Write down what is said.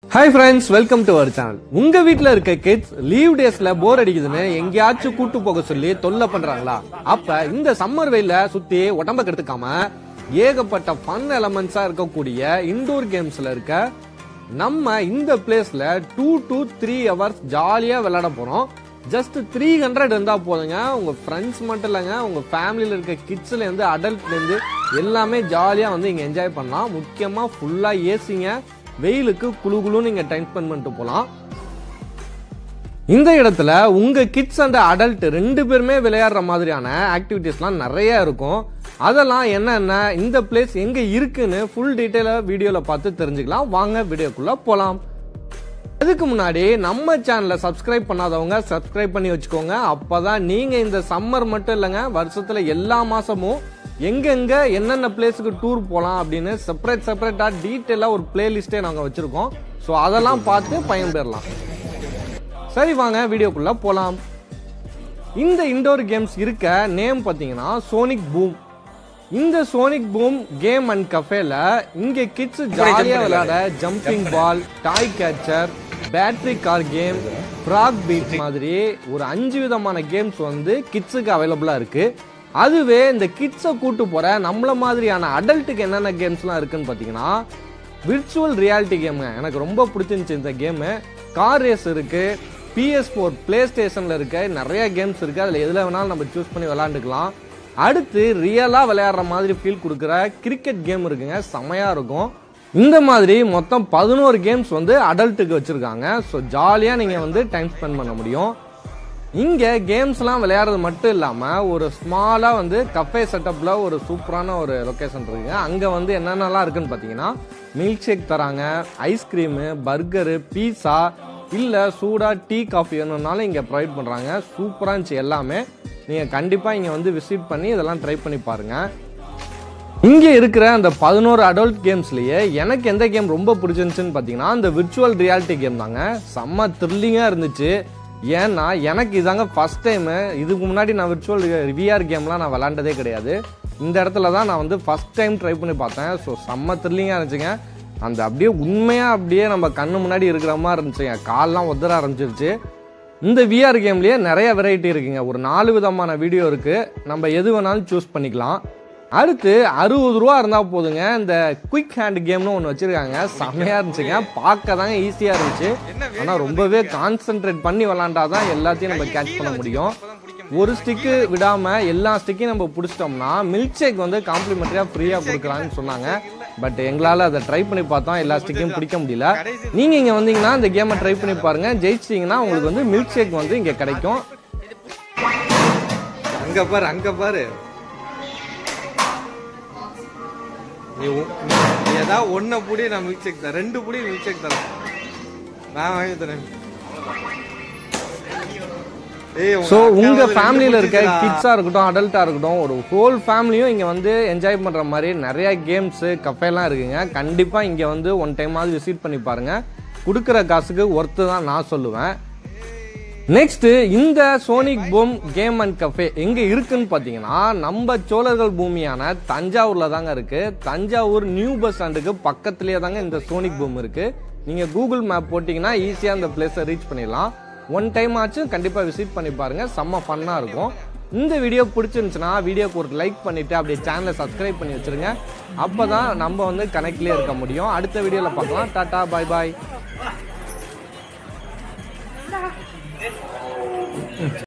Hi friends welcome to our channel உங்க வீட்ல இருக்க கிட்ஸ் லீவ் டேஸ்ல போர் அடிக்குதுன்னு எங்கேயாச்சும் கூட்டு போக சொல்லி தொல்லை பண்றாங்களா அப்ப இந்த சம்மர் வெயில சுத்தி உடம்ப கெடுத்துக்காம ஏகப்பட்ட ஃபன் எலமெண்ட்ஸா இருக்கக்கூடிய இன்டோர் கேம்ஸ்ல இருக்க நம்ம இந்த பிளேஸ்ல டூ டு த்ரீ ஹவர்ஸ் ஜாலியா விளையாட போறோம் ஜஸ்ட் த்ரீ ஹண்ட்ரட் இருந்தா போதுங்க உங்க ஃப்ரெண்ட்ஸ் மட்டும் இல்லைங்க உங்க ஃபேமிலியில இருக்க கிட்ஸ்ல இருந்து அடல்ட்ல இருந்து எல்லாமே ஜாலியா வந்து இங்க என்ஜாய் பண்ணலாம் முக்கியமா ஃபுல்லா ஏசிங்க வெயிலுக்கு குளு குளுன்னு நீங்க டைம் ஸ்பெண்ட் பண்ணிட்டு போலாம் இந்த இடத்துல உங்க கிட்ஸ் அண்ட் அடல்ட் ரெண்டு பேருமே விளையாடுற மாதிரியான ஆக்டிவிட்டீஸ்லாம் நிறைய இருக்கும் அதெல்லாம் என்னென்ன இந்த பிளேஸ் எங்க இருக்குன்னு ஃபுல் டீட்டெயில வீடியோல பார்த்து தெரிஞ்சுக்கலாம் வாங்க வீடியோக்குள்ள போலாம் அதுக்கு முன்னாடி நம்ம சேனலை சப்ஸ்கிரைப் பண்ணாதவங்க சப்ஸ்கிரைப் பண்ணி வச்சுக்கோங்க அப்பதான் நீங்க இந்த சம்மர் மட்டும் இல்லைங்க வருஷத்துல எல்லா மாசமும் எங்கெங்க என்னென்ன பிளேஸுக்கு டூர் போகலாம் அப்படின்னு செப்பரேட் செப்பரேட்டா டீட்டெயிலாக ஒரு பிளேலிஸ்டே நாங்கள் வச்சிருக்கோம் ஸோ அதெல்லாம் பார்த்து பயன்பெறலாம் சரி வாங்க வீடியோக்குள்ள போலாம் இந்த இண்டோர் கேம்ஸ் இருக்க நேம் பார்த்தீங்கன்னா சோனிக் பூம் இந்த சோனிக் பூம் கேம் அண்ட் கஃபேல இங்க கிட்ஸ் ஜாலியா விளையாட jumping ball toy catcher battery car game frog beat மாதிரி ஒரு அஞ்சு விதமான கேம்ஸ் வந்து கிட்ஸுக்கு அவைலபிளா இருக்கு அதுவே இந்த கிட்ஸை கூட்டு போற நம்மள மாதிரியான அடல்ட்டுக்கு என்னென்ன கேம்ஸ்லாம் இருக்குன்னு பார்த்தீங்கன்னா விர்ச்சுவல் ரியாலிட்டி கேமுங்க எனக்கு ரொம்ப பிடிச்சிருந்துச்சு இந்த கேமு கார் ரேஸ் இருக்கு பிஎஸ் ஃபோர் பிளே ஸ்டேஷனில் இருக்க நிறைய கேம்ஸ் இருக்கு அதில் எதில் வேணாலும் நம்ம சூஸ் பண்ணி விளாண்டுக்கலாம் அடுத்து ரியலாக விளையாடுற மாதிரி ஃபீல் கொடுக்குற கிரிக்கெட் கேம் இருக்குங்க செமையாக இருக்கும் இந்த மாதிரி மொத்தம் பதினோரு கேம்ஸ் வந்து அடல்ட்டுக்கு வச்சுருக்காங்க ஸோ ஜாலியாக நீங்கள் வந்து டைம் ஸ்பெண்ட் பண்ண முடியும் இங்கே கேம்ஸ்லாம் விளையாடுறது மட்டும் இல்லாமல் ஒரு ஸ்மாலாக வந்து கஃபே செட்டப்பில் ஒரு சூப்பரான ஒரு லொக்கேஷன் இருக்குங்க அங்கே வந்து என்னென்னலாம் இருக்குன்னு பார்த்தீங்கன்னா மில்க் ஷேக் தராங்க ஐஸ்கிரீமு பர்கரு பீஸா இல்லை சூடாக டீ காஃபி வேணும்னாலும் இங்கே ப்ரொவைட் பண்ணுறாங்க சூப்பராக இருந்துச்சு எல்லாமே நீங்கள் கண்டிப்பாக இங்கே வந்து விசிட் பண்ணி இதெல்லாம் ட்ரை பண்ணி பாருங்கள் இங்கே இருக்கிற அந்த பதினோரு அடல்ட் கேம்ஸ்லயே எனக்கு எந்த கேம் ரொம்ப பிடிச்சிருந்துச்சுன்னு பார்த்தீங்கன்னா அந்த விர்ச்சுவல் ரியாலிட்டி கேம் தாங்க செம்ம த்ரில்லிங்காக இருந்துச்சு ஏன்னா எனக்கு இதாங்க ஃபர்ஸ்ட் டைமு இதுக்கு முன்னாடி நான் விர்ச்சுவல் விஆர் கேம்லாம் நான் விளாண்டதே கிடையாது இந்த இடத்துல தான் நான் வந்து ஃபர்ஸ்ட் டைம் ட்ரை பண்ணி பார்த்தேன் ஸோ செம்ம த்ரில்லிங்காக இருந்துச்சுங்க அந்த அப்படியே உண்மையாக அப்படியே நம்ம கண்ணு முன்னாடி இருக்கிற மாதிரி இருந்துச்சுங்க கால்லாம் உதற ஆரம்பிச்சிருச்சு இந்த விஆர் கேம்லயே நிறைய வெரைட்டி இருக்குங்க ஒரு நாலு விதமான வீடியோ இருக்கு நம்ம எது வேணாலும் சூஸ் பண்ணிக்கலாம் அடுத்து அறுபது ரூபா இருந்தா போதுங்க இந்த குயிக் ஹேண்ட் கேம்னு ஒன்று வச்சிருக்காங்க செமையா இருந்துச்சுங்க பார்க்க தாங்க ஈஸியா இருந்துச்சு ஆனா ரொம்பவே கான்சென்ட்ரேட் பண்ணி விளாண்டாதான் எல்லாத்தையும் நம்ம கேட்ச் பண்ண முடியும் ஒரு ஸ்டிக்கு விடாம எல்லா ஸ்டிக்கையும் நம்ம பிடிச்சிட்டோம்னா மில்க் ஷேக் வந்து காம்ப்ளிமெண்டரியா ஃப்ரீயா கொடுக்குறாங்கன்னு சொன்னாங்க பட் எங்களால் அதை ட்ரை பண்ணி பார்த்தோம் எல்லா ஸ்டிக்கையும் பிடிக்க முடியல நீங்க இங்க வந்தீங்கன்னா இந்த கேமை ட்ரை பண்ணி பாருங்க ஜெயிச்சிட்டிங்கன்னா உங்களுக்கு வந்து மில்க் ஷேக் வந்து இங்க கிடைக்கும் அங்க பாரு அங்க பாரு நீ உ- நீ ஏதாவது ஒன்ன புடி நான் மில்க் ஷேக் தரேன் ரெண்டு புடி மில்க் ஷேக் தரேன் நான் வாங்கி தரேன் ஏய் ஸோ அக்கா உங்க வந்து ஃபேமிலியில ரெண்டு இருக்க பிடிச்சிச்சுடா. கிட்ஸா இருக்கட்டும் அடல்ட்டா இருக்கட்டும் ஒரு ஹோல் ஃபேமிலியும் இங்க வந்து என்ஜாய் பண்ற மாதிரி நிறைய கேம்ஸ் கஃபேலாம் இருக்குங்க கண்டிப்பா இங்க வந்து ஒன் டைமாவது விசிட் பண்ணி பாருங்க கொடுக்குற காசுக்கு ஒர்த்து தான் நான் சொல்லுவேன் நெக்ஸ்ட் இந்த Sonic Boom game and cafe எங்க இருக்குன்னு பாத்தீங்கன்னா நம்ம சோழர்கள் பூமியான தஞ்சாவூர்ல தாங்க இருக்கு தஞ்சாவூர் நியூ பஸ் ஸ்டாண்டுக்கு பக்கத்துலயே தாங்க இந்த சோனிக் பூம் இருக்கு நீங்க கூகுள் மேப் போட்டீங்கன்னா ஈஸியா இந்த பிளேஸை ரீச் பண்ணிடலாம் ஒன் டைம் ஆச்சும் கண்டிப்பா விசிட் பண்ணி பாருங்க செம்ம ஃபன்னா இருக்கும் இந்த வீடியோ பிடிச்சிருந்துச்சுன்னா வீடியோக்கு ஒரு லைக் பண்ணிட்டு அப்படியே சேனலை சப்ஸ்கிரைப் பண்ணி வச்சிருங்க அப்பதான் நம்ம வந்து கனெக்ட்லயே இருக்க முடியும் அடுத்த வீடியோல பார்க்கலாம் டாடா பாய் பாய்